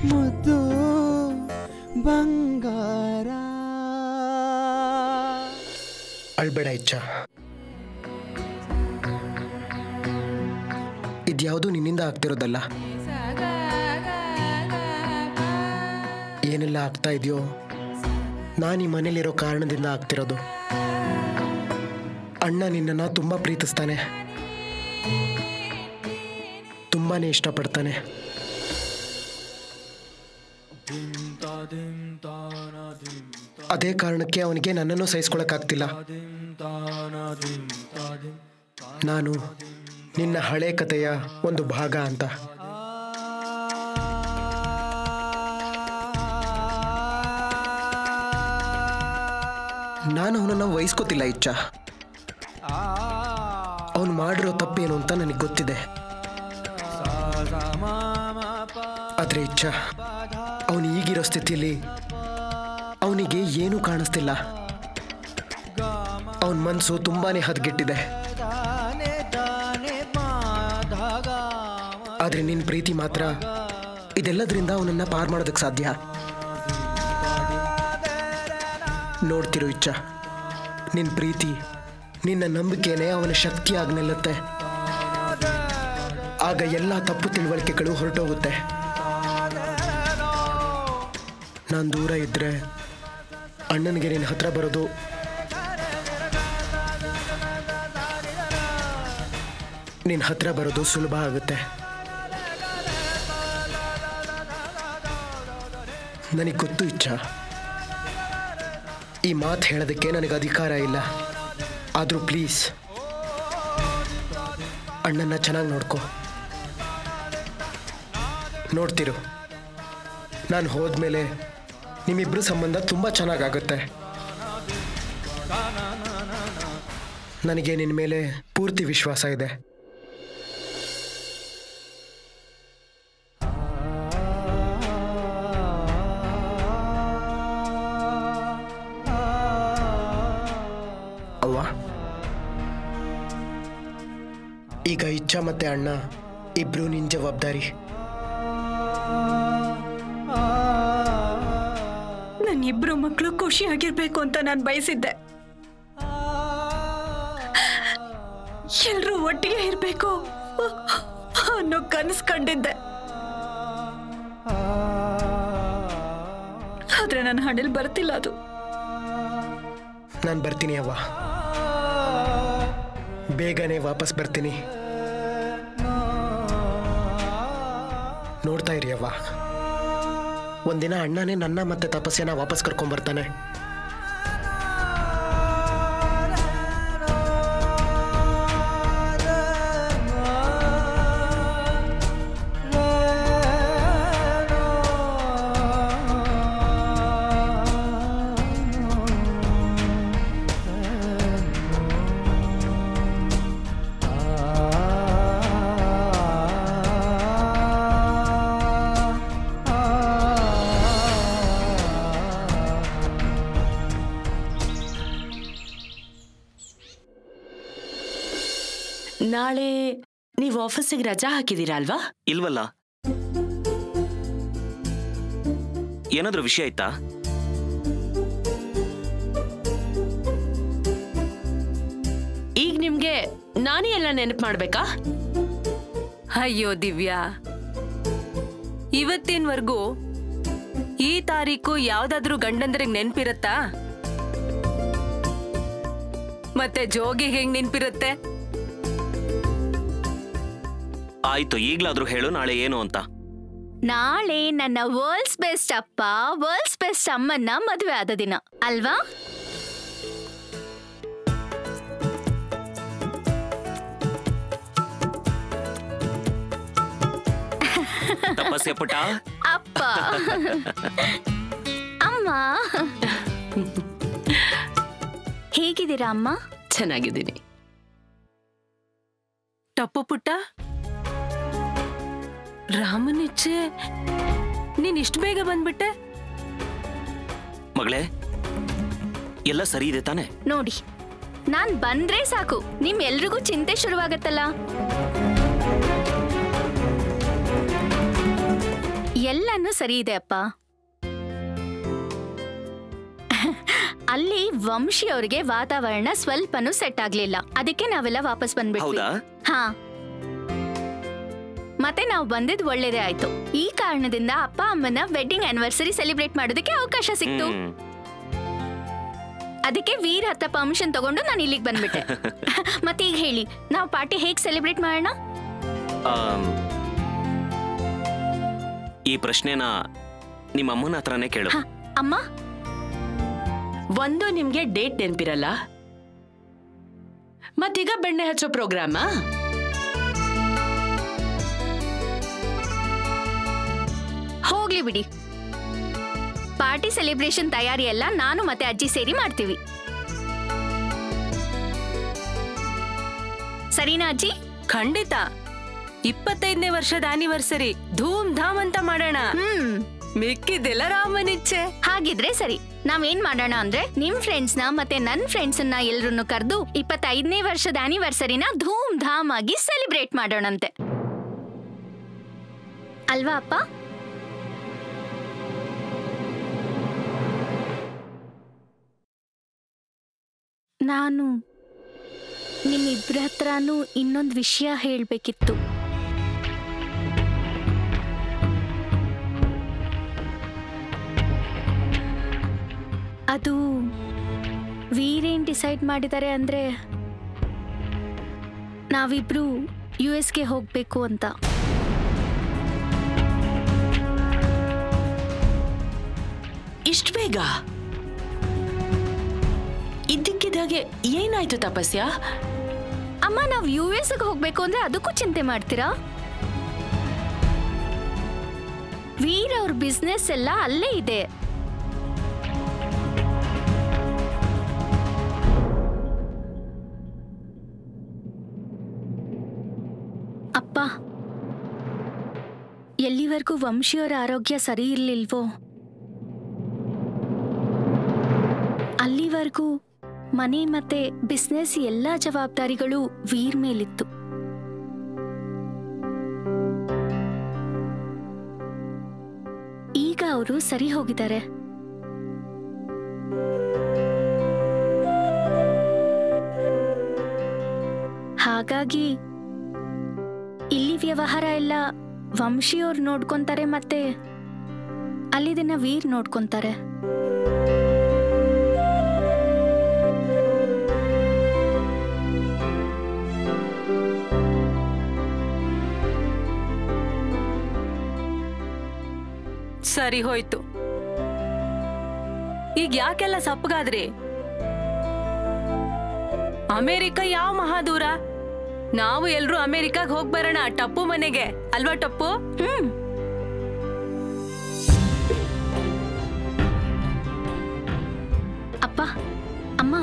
ಮುದ್ದು ಬಂಗಾರ ಅಳ್ಬೇಡ ಇಚ್ಛ ಇದ್ಯಾವುದು ನಿನ್ನಿಂದ ಆಗ್ತಿರೋದಲ್ಲ ಏನೆಲ್ಲ ಆಗ್ತಾ ಇದೆಯೋ ನಾನು ಈ ಮನೇಲಿರೋ ಕಾರಣದಿಂದ ಆಗ್ತಿರೋದು ಅಣ್ಣ ನಿನ್ನನ್ನು ತುಂಬ ಪ್ರೀತಿಸ್ತಾನೆ ತುಂಬಾನೇ ಇಷ್ಟಪಡ್ತಾನೆ ಅದೇ ಕಾರಣಕ್ಕೆ ಅವನಿಗೆ ನನ್ನನ್ನು ಸಹಿಸ್ಕೊಳಕ್ಕಾಗ್ತಿಲ್ಲ ನಾನು ನಿನ್ನ ಹಳೆ ಕಥೆಯ ಒಂದು ಭಾಗ ಅಂತ ನಾನು ಅವನನ್ನು ವಹಿಸ್ಕೋತಿಲ್ಲ ಇಚ್ಛ ಅವನು ಮಾಡಿರೋ ತಪ್ಪೇನು ಅಂತ ನನಗೆ ಗೊತ್ತಿದೆ ಆದರೆ ಇಚ್ಛ ಅವನು ಈಗಿರೋ ಸ್ಥಿತಿಯಲ್ಲಿ ಅವನಿಗೆ ಏನೂ ಕಾಣಿಸ್ತಿಲ್ಲ ಅವನ ಮನಸ್ಸು ತುಂಬಾನೇ ಹದಗೆಟ್ಟಿದೆ ಆದರೆ ನಿನ್ನ ಪ್ರೀತಿ ಮಾತ್ರ ಇದೆಲ್ಲದರಿಂದ ಅವನನ್ನ ಪಾರ್ ಮಾಡೋದಕ್ಕೆ ಸಾಧ್ಯ ನೋಡ್ತಿರೋ ಇಚ್ಛ ನಿನ್ನ ಪ್ರೀತಿ ನಿನ್ನ ನಂಬಿಕೆನೇ ಅವನ ಶಕ್ತಿಯಾಗಿ ನಿಲ್ಲುತ್ತೆ ಆಗ ಎಲ್ಲ ತಪ್ಪು ತಿಳುವಳಿಕೆಗಳು ಹೊರಟೋಗುತ್ತೆ ನಾನು ದೂರ ಇದ್ದರೆ ಅಣ್ಣನಿಗೆ ನಿನ್ನ ಹತ್ರ ಬರೋದು ನಿನ್ನ ಹತ್ರ ಬರೋದು ಸುಲಭ ಆಗುತ್ತೆ ನನಗೆ ಗೊತ್ತು ಇಚ್ಛಾ ಈ ಮಾತು ಹೇಳೋದಕ್ಕೆ ನನಗೆ ಅಧಿಕಾರ ಇಲ್ಲ ಆದರೂ ಪ್ಲೀಸ್ ಅಣ್ಣನ್ನ ಚೆನ್ನಾಗಿ ನೋಡ್ಕೊ ನೋಡ್ತಿರು ನಾನು ಹೋದ್ಮೇಲೆ ನಿಮ್ಮಿಬ್ರು ಸಂಬಂಧ ತುಂಬ ಚೆನ್ನಾಗಾಗುತ್ತೆ ನನಗೆ ನಿನ್ನ ಮೇಲೆ ಪೂರ್ತಿ ವಿಶ್ವಾಸ ಇದೆ ಅವ್ವ ಈಗ ಇಚ್ಛಾ ಮತ್ತೆ ಅಣ್ಣ ಇಬ್ರು ನಿನ್ ಜವಾಬ್ದಾರಿ ನನ್ನ ಇಬ್ರು ಮಕ್ಕಳು ಖುಷಿಯಾಗಿರ್ಬೇಕು ಅಂತ ನಾನು ಬಯಸಿದ್ದೆ ಎಲ್ರೂ ಒಟ್ಟಿಗೆ ಇರ್ಬೇಕು ಅನ್ನೋ ಕನಸು ಕಂಡಿದ್ದೆ ಆದ್ರೆ ನನ್ನ ಹಣೆಲ್ ಬರ್ತಿಲ್ಲ ಅದು ನಾನು ಬರ್ತೀನಿ ಅವ್ವ ಬೇಗನೆ ವಾಪಸ್ ಬರ್ತೀನಿ ನೋಡ್ತಾ ಇರಿ ಅವ್ವ ಒಂದಿನ ಅಣ್ಣನೇ ನನ್ನ ಮತ್ತೆ ತಪಸ್ಸೆನ ವಾಪಸ್ ಕರ್ಕೊಂಡ್ಬರ್ತಾನೆ ನಾಳೆ ನೀವು ಆಫೀಸಿಗೆ ರಜಾ ಹಾಕಿದ್ದೀರಾ ಅಲ್ವಾ ಇಲ್ವಲ್ಲ ಏನಾದ್ರೂ ವಿಷಯ ಆಯ್ತಾ ಈಗ ನಿಮ್ಗೆ ನಾನೇ ಎಲ್ಲ ನೆನಪು ಮಾಡ್ಬೇಕಾ ಅಯ್ಯೋ ದಿವ್ಯಾ ಇವತ್ತಿನವರೆಗೂ ಈ ತಾರೀಕು ಯಾವ್ದಾದ್ರೂ ಗಂಡಂದ್ರಿಗೆ ನೆನ್ಪಿರತ್ತಾ ಮತ್ತೆ ಜೋಗಿ ಹೆಂಗ್ ನೆನ್ಪಿರುತ್ತೆ ಆಯ್ತು ಈಗ್ಲಾದ್ರೂ ಹೇಳು ನಾಳೆ ಏನು ಅಂತ ನಾಳೆ ನನ್ನ ವರ್ಲ್ಡ್ಸ್ ಬೆಸ್ಟ್ ಅಪ್ಪ ವರ್ಲ್ಡ್ಸ್ ಬೆಸ್ಟ್ ಅಮ್ಮನ್ನ ಮದುವೆ ಆದ ದಿನ ಅಲ್ವಾ ತಪಸ್ಸೆ ಪುಟ ಅಪ್ಪ ಅಮ್ಮ ಹೇಗಿದ್ದೀರಾ ಅಮ್ಮ ಚೆನ್ನಾಗಿದ್ದೀನಿ ಟಪ್ಪು ಪುಟ್ಟ ರಾಮನ್ ಇಚ್ಛೆ ನೀನ್ ಇಷ್ಟು ಬೇಗ ಬಂದ್ಬಿಟ್ಟೆ ಮಗಳೇ ಎಲ್ಲ ಸರಿ ಇದೆ ತಾನೆ ನೋಡಿ ನಾನ್ ಬಂದ್ರೆ ಸಾಕು ನಿಮ್ ಎಲ್ರಿಗೂ ಚಿಂತೆ ಶುರುವಾಗತ್ತಲ್ಲ ಎಲ್ಲಾನು ಸರಿ ಇದೆ ಅಪ್ಪ ಅಲ್ಲಿ ವಂಶಿ ಅವ್ರಿಗೆ ವಾತಾವರಣ ಸ್ವಲ್ಪನೂ ಸೆಟ್ ಆಗ್ಲಿಲ್ಲ ಅದಕ್ಕೆ ನಾವೆಲ್ಲ ವಾಪಸ್ ಬಂದ್ಬಿಟ್ವಿ ಹೌದಾ ಹಾ ಮತ್ತೆ ನಾವು ಬಂದಿದ್ ಒಳ್ಳೇದೇ ಆಯ್ತು ಈ ಕಾರಣದಿಂದ ಅಪ್ಪ ಅಮ್ಮನ ವೆಡ್ಡಿಂಗ್ ಆನಿವರ್ಸರಿ ಸೆಲೆಬ್ರೇಟ್ ಮಾಡೋದಕ್ಕೆ ಅವಕಾಶ ಸಿಕ್ತು ಹ್ಮ್. ಅದಕ್ಕೆ ವೀರ್ ಹತ್ತ ಪರ್ಮಿಷನ್ ತಗೊಂಡು ನಾನು ಇಲ್ಲಿಗೆ ಬಂದ್ಬಿಟ್ಟೆ ಮತ್ತೆ ಈಗ ಹೇಳಿ ನಾವು ಪಾರ್ಟಿ ಹೇಗ್ ಸೆಲೆಬ್ರೇಟ್ ಮಾಡೋಣ ಆಮ್, ಈ ಪ್ರಶ್ನೆನ ನಿಮ್ಮ ಅಮ್ಮನ ಹತ್ರನೇ ಕೇಳು ಹ, ಅಮ್ಮ ಒಂದು ನಿಮ್ಗೆ ಡೇಟ್ ನೆನ್ಪಿರಲ್ಲ ಮತ್ತೀಗ ಬೆಣ್ಣೆ ಹಚ್ಚೋ ಪ್ರೋಗ್ರಾಮಾ ಹೋಗ್ಲಿ ಬಿಡಿ ಪಾರ್ಟಿ ಸೆಲೆಬ್ರೇಷನ್ ತಯಾರಿ ಎಲ್ಲ ನಾನು ಮತ್ತೆ ಅಜ್ಜಿ ಸೇರಿ ಮಾಡ್ತೀವಿ ಸರಿನಾ ಅಜ್ಜಿ ಖಂಡಿತ ಇಪ್ಪತ್ತೈದನೇ ವರ್ಷದ ಆನಿವರ್ಸರಿ ಧೂಮ್ ಧಾಮ್ ಅಂತ ಮಾಡೋಣ ಹ್ಮ್ ಮಿಕ್ಕಿದ್ದೆಲ್ಲ ರಾಮನಿಚ್ಛೆ ಹಾಗಿದ್ರೆ ಸರಿ ನಾವೇನ್ ಮಾಡೋಣ ಅಂದ್ರೆ ನಿಮ್ ಫ್ರೆಂಡ್ಸ್ ನ ಮತ್ತೆ ನನ್ ಫ್ರೆಂಡ್ಸ್ ನ ಎಲ್ರನ್ನು ಕರೆದು ಇಪ್ಪತ್ತೈದನೇ ವರ್ಷದ ಆನಿವರ್ಸರಿನ ಧೂಮ್ ಧಾಮ್ ಆಗಿ ಸೆಲೆಬ್ರೇಟ್ ಮಾಡೋಣಂತೆ ಅಲ್ವಾ ಅಪ್ಪ ನಾನು ನಿಮ್ಮಿಬ್ರ ಹತ್ರನೂ ಇನ್ನೊಂದು ವಿಷಯ ಹೇಳ್ಬೇಕಿತ್ತು ಅದು ವೀರೇನ್ ಡಿಸೈಡ್ ಮಾಡಿದ್ದಾರೆ ಅಂದ್ರೆ ನಾವಿಬ್ರು ಯು ಎಸ್ಗೆ ಹೋಗ್ಬೇಕು ಅಂತ ಇಷ್ಟ ಬೇಗ ಇದ್ದಕ್ಕಿದ್ದಾಗೆ ಏನಾಯ್ತು ತಪಸ್ಯ ಅಮ್ಮ ನಾವು ಯು ಎಸ್ಗೆ ಹೋಗ್ಬೇಕು ಅಂದ್ರೆ ಅದಕ್ಕೂ ಚಿಂತೆ ಮಾಡ್ತೀರಾ ವೀರ್ ಅವ್ರ ಬಿಸ್ನೆಸ್ ಎಲ್ಲ ಅಲ್ಲೇ ಇದೆ ಅಪ್ಪ ಎಲ್ಲಿವರೆಗೂ ವಂಶಿಯವರ ಆರೋಗ್ಯ ಸರಿ ಇರ್ಲಿಲ್ವೋ ಅಲ್ಲಿವರೆಗೂ ಮನೆ ಮತ್ತೆ ಬಿಸ್ನೆಸ್ ಎಲ್ಲ ಜವಾಬ್ದಾರಿಗಳು ವೀರ್ ಮೇಲಿತ್ತು ಈಗ ಅವರು ಸರಿ ಹೋಗಿದ್ದಾರೆ ಹಾಗಾಗಿ ಇಲ್ಲಿ ವ್ಯವಹಾರ ಎಲ್ಲ ವಂಶಿಯವ್ರು ನೋಡ್ಕೊಂತಾರೆ ಮತ್ತೆ ಅಲ್ಲಿದಿನ ವೀರ್ ನೋಡ್ಕೊಂತಾರೆ ಸರಿ ಹೋಯ್ತು ಈಗ ಯಾಕೆಲ್ಲ ಸಪ್ಪಗಾದ್ರಿ ಅಮೇರಿಕ ಯಾವ ಮಹಾದೂರ ನಾವು ಎಲ್ರು ಅಮೇರಿಕಾಗ್ ಹೋಗ್ ಬರೋಣ ಟಪ್ಪು ಮನೆಗೆ ಅಲ್ವಾ ಟಪ್ಪು ಹ್ಮ್ ಅಪ್ಪ ಅಮ್ಮ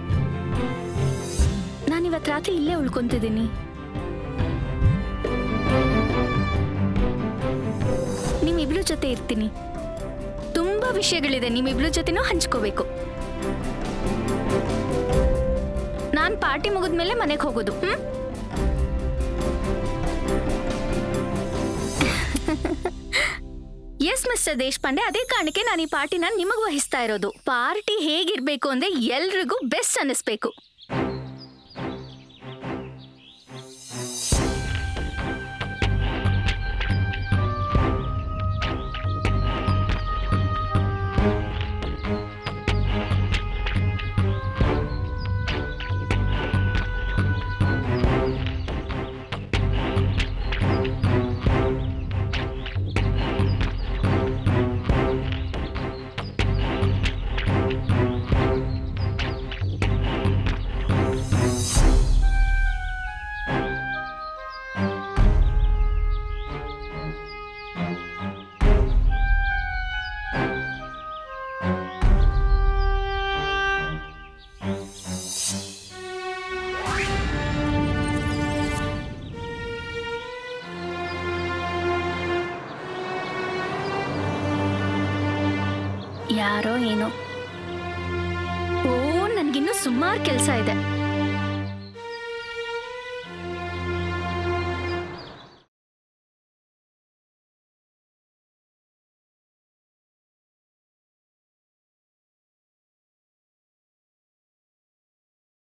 ನಾನಿವತ್ ರಾತ್ರಿ ಇಲ್ಲೇ ಉಳ್ಕೊಂತಿದ್ದೀನಿ ನಿಮ್ಮಿಬ್ರ ಜೊತೆ ಇರ್ತೀನಿ ತುಂಬಾ ವಿಷಯಗಳಿದೆ ನಿಮ್ಮಿಬ್ರ ಜೊತೆನೂ ಹಂಚ್ಕೋಬೇಕು ನಾನ್ ಪಾರ್ಟಿ ಮುಗಿದ್ಮೇಲೆ ಮನೆಗೆ ಹೋಗೋದು ಹ್ಮ್ ಎಸ್ ಮಿಸ್ಟರ್ ದೇಶಪಾಂಡೆ ಅದೇ ಕಾರಣಕ್ಕೆ ನಾನು ಈ ಪಾರ್ಟಿನ ನಿಮಗ್ ವಹಿಸ್ತಾ ಇರೋದು ಪಾರ್ಟಿ ಹೇಗಿರ್ಬೇಕು ಅಂದ್ರೆ ಎಲ್ರಿಗೂ ಬೆಸ್ಟ್ ಅನ್ನಿಸ್ಬೇಕು ಯಾರೋ ಏನೋ ಓ ನನ್ಗಿನ್ನೂ ಸುಮಾರು ಕೆಲಸ ಇದೆ